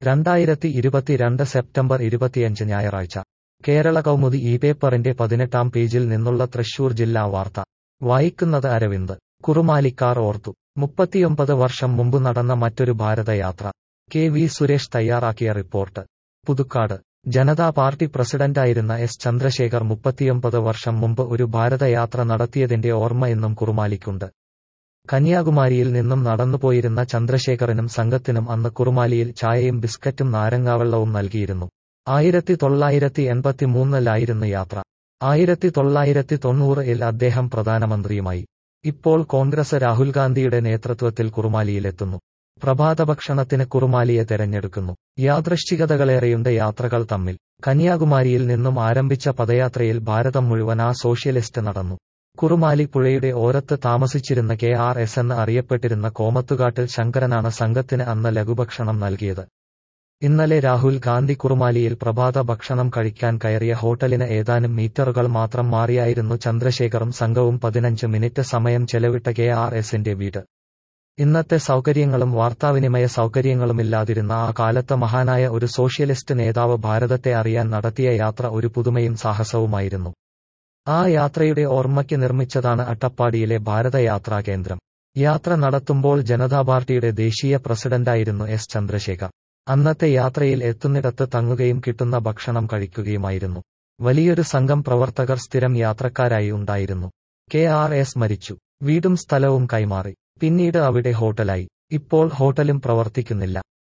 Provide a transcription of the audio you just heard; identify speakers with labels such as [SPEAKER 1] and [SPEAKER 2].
[SPEAKER 1] രണ്ടായിരത്തി ഇരുപത്തിരണ്ട് സെപ്റ്റംബർ ഇരുപത്തിയഞ്ച് ഞായറാഴ്ച കേരള കൗമുദി ഈ പേപ്പറിന്റെ പതിനെട്ടാം പേജിൽ നിന്നുള്ള തൃശൂർ ജില്ലാ വാർത്ത വായിക്കുന്നത് അരവിന്ദ് കുറുമാലിക്കാർ ഓർത്തു മുപ്പത്തിയൊമ്പത് വർഷം മുമ്പ് നടന്ന മറ്റൊരു ഭാരതയാത്ര കെ വി സുരേഷ് തയ്യാറാക്കിയ റിപ്പോർട്ട് പുതുക്കാട് ജനതാ പാർട്ടി പ്രസിഡന്റായിരുന്ന എസ് ചന്ദ്രശേഖർ മുപ്പത്തിയൊമ്പത് വർഷം മുമ്പ് ഒരു ഭാരതയാത്ര നടത്തിയതിന്റെ ഓർമ്മ ഇന്നും കുറുമാലിക്കുണ്ട് കന്യാകുമാരിയിൽ നിന്നും നടന്നുപോയിരുന്ന ചന്ദ്രശേഖരനും സംഘത്തിനും അന്ന് കുറുമാലിയിൽ ചായയും ബിസ്ക്കറ്റും നാരങ്ങാവെള്ളവും നൽകിയിരുന്നു ആയിരത്തി തൊള്ളായിരത്തി എൺപത്തിമൂന്നിലായിരുന്നു യാത്ര ആയിരത്തി തൊള്ളായിരത്തി തൊണ്ണൂറിൽ അദ്ദേഹം പ്രധാനമന്ത്രിയുമായി ഇപ്പോൾ കോൺഗ്രസ് രാഹുൽ ഗാന്ധിയുടെ നേതൃത്വത്തിൽ കുറുമാലിയിലെത്തുന്നു പ്രഭാതഭക്ഷണത്തിന് കുറുമാലിയെ തെരഞ്ഞെടുക്കുന്നു യാദൃശ്ചികതകളേറെയുണ്ട് യാത്രകൾ തമ്മിൽ കന്യാകുമാരിയിൽ നിന്നും ആരംഭിച്ച പദയാത്രയിൽ ഭാരതം മുഴുവൻ ആ സോഷ്യലിസ്റ്റ് നടന്നു കുറുമാലി പുഴയുടെ ഓരത്ത് താമസിച്ചിരുന്ന കെ ആർ എസ് എന്ന് അറിയപ്പെട്ടിരുന്ന കോമത്തുകാട്ടിൽ ശങ്കരനാണ് സംഘത്തിന് അന്ന് ലഘുഭക്ഷണം നൽകിയത് ഇന്നലെ രാഹുൽ ഗാന്ധി കുറുമാലിയിൽ പ്രഭാത ഭക്ഷണം കഴിക്കാൻ കയറിയ ഹോട്ടലിന് ഏതാനും മീറ്ററുകൾ മാത്രം മാറിയായിരുന്നു ചന്ദ്രശേഖറും സംഘവും പതിനഞ്ച് മിനിറ്റ് സമയം ചെലവിട്ട കെ ആർ എസിന്റെ വീട് ഇന്നത്തെ സൗകര്യങ്ങളും വാർത്താവിനിമയ സൗകര്യങ്ങളുമില്ലാതിരുന്ന ആ കാലത്ത് മഹാനായ ഒരു സോഷ്യലിസ്റ്റ് നേതാവ് ഭാരതത്തെ അറിയാൻ നടത്തിയ യാത്ര ഒരു പുതുമയും സാഹസവുമായിരുന്നു ആ യാത്രയുടെ ഓർമ്മയ്ക്ക് നിർമ്മിച്ചതാണ് അട്ടപ്പാടിയിലെ ഭാരതയാത്രാ കേന്ദ്രം യാത്ര നടത്തുമ്പോൾ ജനതാ പാർട്ടിയുടെ ദേശീയ പ്രസിഡന്റായിരുന്നു എസ് ചന്ദ്രശേഖർ അന്നത്തെ യാത്രയിൽ എത്തുന്നിടത്ത് തങ്ങുകയും കിട്ടുന്ന ഭക്ഷണം കഴിക്കുകയുമായിരുന്നു വലിയൊരു സംഘം പ്രവർത്തകർ സ്ഥിരം യാത്രക്കാരായി ഉണ്ടായിരുന്നു കെ ആർ എസ് മരിച്ചു വീടും സ്ഥലവും കൈമാറി പിന്നീട് അവിടെ ഹോട്ടലായി ഇപ്പോൾ ഹോട്ടലും പ്രവർത്തിക്കുന്നില്ല